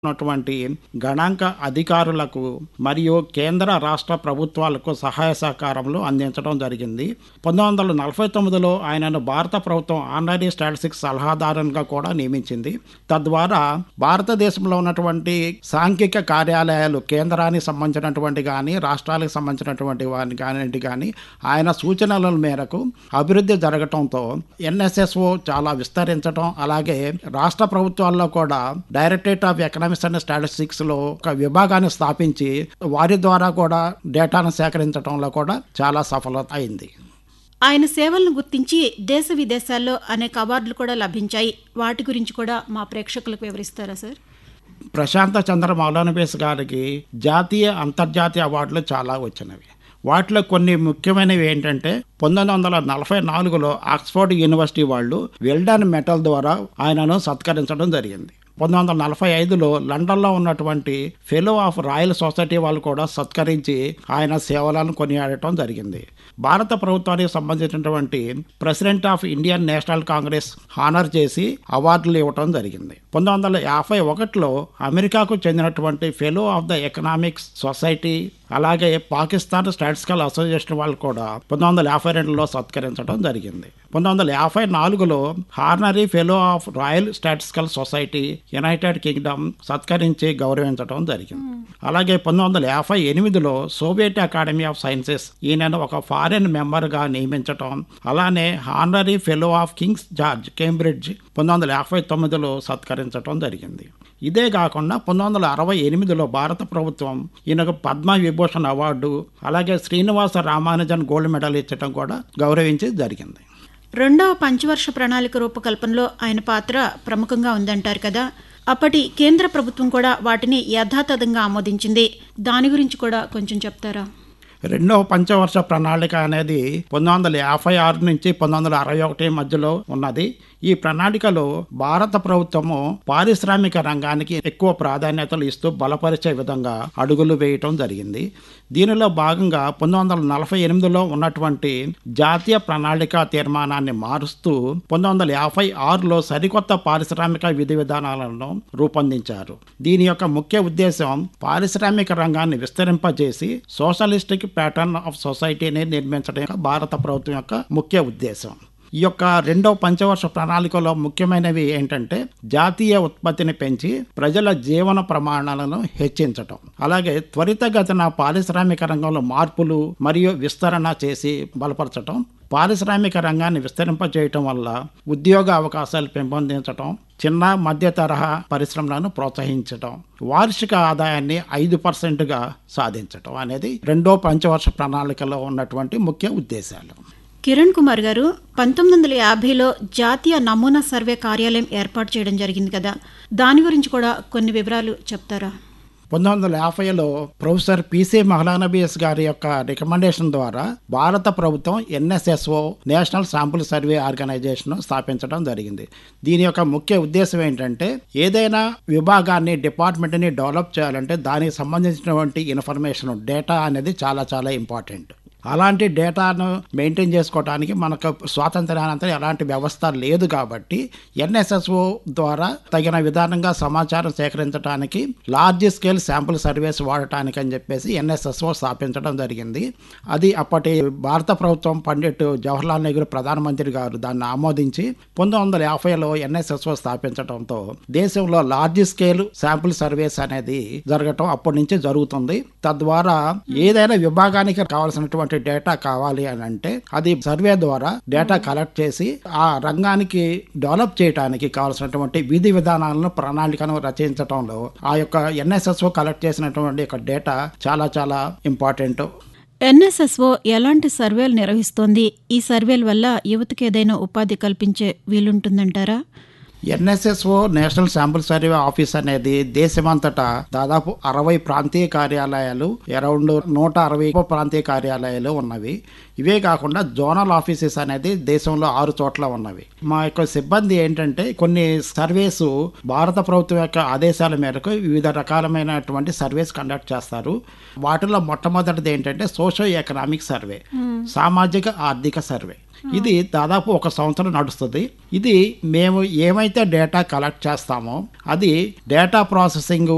ఉన్నటువంటి గణాంక అధికారులకు మరియు కేంద్ర రాష్ట్ర ప్రభుత్వాలకు సహాయ సహకారములు అందించడం జరిగింది పంతొమ్మిది వందల నలభై తొమ్మిదిలో ఆయనను భారత ప్రభుత్వం ఆనరీ స్టాటిస్టిక్స్ సలహాదారునిగా కూడా నియమించింది తద్వారా భారతదేశంలో ఉన్నటువంటి సాంఘిక కార్యాలయాలు కేంద్రానికి సంబంధించినటువంటి కానీ రాష్ట్రాలకు సంబంధించినటువంటి వారిని కానీ కానీ ఆయన సూచనల మేరకు అభివృద్ధి జరగటంతో ఎన్ఎస్ఎస్ఓ చాలా విస్తరించడం అలాగే రాష్ట్ర ప్రభుత్వాల్లో కూడా directorate of economics and statistics లో ఒక విభాగాన్ని స్థాపించి వారి ద్వారా కూడా డేటాను సేకరించడంలో కూడా చాలా సఫలత అయింది ఆయన సేవలను గుర్తించి దేశ విదేశాల్లో అనేక అవార్డులు కూడా లభించాయి వాటి గురించి కూడా మా ప్రేక్షకులకు వివరిస్తారా సార్ ప్రశాంత చంద్ర మౌలానబేస్ గారికి జాతీయ అంతర్జాతీయ అవార్డులు చాలా వచ్చినవి వాటిలో కొన్ని ముఖ్యమైనవి ఏంటంటే పంతొమ్మిది వందల నలభై నాలుగులో ఆక్స్ఫర్డ్ యూనివర్సిటీ వాళ్ళు వెల్డన్ మెటల్ ద్వారా ఆయనను సత్కరించడం జరిగింది పంతొమ్మిది వందల నలభై ఐదులో లండన్లో ఉన్నటువంటి ఫెలో ఆఫ్ రాయల్ సొసైటీ వాళ్ళు కూడా సత్కరించి ఆయన సేవలను కొనియాడటం జరిగింది భారత ప్రభుత్వానికి సంబంధించినటువంటి president of Indian National Congress honour చేసి అవార్డులు ఇవ్వటం జరిగింది పంతొమ్మిది వందల యాభై ఒకటిలో అమెరికాకు చెందినటువంటి fellow of the economics society అలాగే పాకిస్తాన్ స్టాటిస్టికల్ అసోసియేషన్ వాళ్ళు కూడా పంతొమ్మిది వందల యాభై రెండులో సత్కరించడం జరిగింది పంతొమ్మిది వందల యాభై నాలుగులో honorary fellow of Royal Statistical Society United Kingdom సత్కరించి గౌరవించడం జరిగింది అలాగే పంతొమ్మిది వందల యాభై ఎనిమిదిలో సోవియట్ అకాడమీ ఆఫ్ సైన్సెస్ ఈయనను ఒక ఫారెన్ మెంబర్గా నియమించటం అలానే honorary fellow of King's George Cambridge పంతొమ్మిది వందల యాభై తొమ్మిదిలో సత్కరించడం జరిగింది ఇదే కాకుండా పంతొమ్మిది వందల అరవై ఎనిమిదిలో భారత ప్రభుత్వం ఈయనకు పద్మ విభూషణ్ అవార్డు అలాగే శ్రీనివాస రామానుజన్ గోల్డ్ మెడల్ ఇచ్చటం కూడా గౌరవించి జరిగింది రెండవ పంచవర్ష ప్రణాళిక రూపకల్పనలో ఆయన పాత్ర ప్రముఖంగా ఉందంటారు కదా అప్పటి కేంద్ర ప్రభుత్వం కూడా వాటిని యథాతథంగా ఆమోదించింది దాని గురించి కూడా కొంచెం చెప్తారా రెండవ పంచవర్ష ప్రణాళిక అనేది పంతొమ్మిది వందల యాభై ఆరు నుంచి పంతొమ్మిది వందల అరవై ఒకటి మధ్యలో ఉన్నది ఈ ప్రణాళికలో భారత ప్రభుత్వము పారిశ్రామిక రంగానికి ఎక్కువ ప్రాధాన్యతలు ఇస్తూ బలపరిచే విధంగా అడుగులు వేయటం జరిగింది దీనిలో భాగంగా పంతొమ్మిది వందల నలభై ఎనిమిదిలో ఉన్నటువంటి జాతీయ ప్రణాళిక తీర్మానాన్ని మారుస్తూ పంతొమ్మిది వందల యాభై ఆరులో సరికొత్త పారిశ్రామిక విధి విధానాలను రూపొందించారు దీని యొక్క ముఖ్య ఉద్దేశం పారిశ్రామిక రంగాన్ని విస్తరింపజేసి సోషలిస్టిక్ ప్యాటర్న్ ఆఫ్ సొసైటీని నిర్మించడం యొక్క భారత ప్రభుత్వం యొక్క ముఖ్య ఉద్దేశం ఈ యొక్క రెండవ పంచవర్ష ప్రణాళికలో ముఖ్యమైనవి ఏంటంటే జాతీయ ఉత్పత్తిని పెంచి ప్రజల జీవన ప్రమాణాలను హెచ్చించటం అలాగే త్వరితగతిన పారిశ్రామిక రంగంలో మార్పులు మరియు విస్తరణ చేసి బలపరచటం పారిశ్రామిక రంగాన్ని విస్తరింపజేయటం వల్ల ఉద్యోగ అవకాశాలు పెంపొందించటం చిన్న మధ్య తరహా పరిశ్రమలను ప్రోత్సహించటం వార్షిక ఆదాయాన్ని ఐదు పర్సెంట్గా సాధించటం అనేది రెండో పంచవర్ష ప్రణాళికలో ఉన్నటువంటి ముఖ్య ఉద్దేశాలు కిరణ్ కుమార్ గారు పంతొమ్మిది వందల యాభైలో జాతీయ నమూనా సర్వే కార్యాలయం ఏర్పాటు చేయడం జరిగింది కదా దాని గురించి కూడా కొన్ని వివరాలు చెప్తారా పంతొమ్మిది వందల యాభైలో ప్రొఫెసర్ పిసి మహలానబీఎస్ గారి యొక్క రికమెండేషన్ ద్వారా భారత ప్రభుత్వం NSSO national sample survey organisation స్థాపించడం జరిగింది దీని యొక్క ముఖ్య ఉద్దేశం ఏంటంటే ఏదైనా విభాగాన్ని డిపార్ట్మెంట్ని డెవలప్ చేయాలంటే దానికి సంబంధించినటువంటి ఇన్ఫర్మేషన్ డేటా అనేది చాలా చాలా ఇంపార్టెంట్ అలాంటి డేటాను మెయింటైన్ చేసుకోవడానికి మనకు స్వాతంత్ర్యానంతరం ఎలాంటి వ్యవస్థ లేదు కాబట్టి ఎన్ఎస్ఎస్ఓ ద్వారా తగిన విధానంగా సమాచారం సేకరించడానికి లార్జ్ స్కేల్ శాంపుల్ సర్వేస్ వాడటానికి అని చెప్పేసి ఎన్ఎస్ఎస్ఓ స్థాపించడం జరిగింది అది అప్పటి భారత ప్రభుత్వం పండిట్ జవహర్లాల్ నెహ్రూ ప్రధానమంత్రి గారు దాన్ని ఆమోదించి పంతొమ్మిది వందల యాభైలో ఎన్ఎస్ఎస్ఓ స్థాపించడంతో దేశంలో లార్జ్ స్కేల్ శాంపుల్ సర్వేస్ అనేది జరగటం అప్పటి నుంచి జరుగుతుంది తద్వారా ఏదైనా విభాగానికి కావాల్సినటువంటి డేటా కావాలి అని అంటే అది సర్వే ద్వారా డేటా కలెక్ట్ చేసి ఆ రంగానికి డెవలప్ చేయడానికి కావాల్సినటువంటి విధి విధానాలను ప్రణాళికను రచించడంలో ఆ యొక్క ఎన్ఎస్ఎస్ఓ కలెక్ట్ చేసినటువంటి యొక్క డేటా చాలా చాలా ఇంపార్టెంట్ ఎన్ఎస్ఎస్ఓ ఎలాంటి సర్వేలు నిర్వహిస్తోంది ఈ సర్వేల వల్ల యువతకి ఏదైనా ఉపాధి కల్పించే వీలుంటుందంటారా NSSO national sample survey office అనేది దేశమంతటా దాదాపు అరవై ప్రాంతీయ కార్యాలయాలు అరౌండ్ నూట అరవై ప్రాంతీయ కార్యాలయాలు ఉన్నవి ఇవే కాకుండా జోనల్ ఆఫీసెస్ అనేది దేశంలో ఆరు చోట్ల ఉన్నవి మా యొక్క సిబ్బంది ఏంటంటే కొన్ని సర్వేస్ భారత ప్రభుత్వం యొక్క ఆదేశాల మేరకు వివిధ రకాలమైనటువంటి సర్వేస్ కండక్ట్ చేస్తారు వాటిలో మొట్టమొదటిది ఏంటంటే సోషో ఎకనామిక్ సర్వే సామాజిక ఆర్థిక సర్వే ఇది దాదాపు ఒక సంవత్సరం నడుస్తుంది ఇది మేము ఏమైతే డేటా కలెక్ట్ చేస్తామో అది డేటా ప్రాసెసింగ్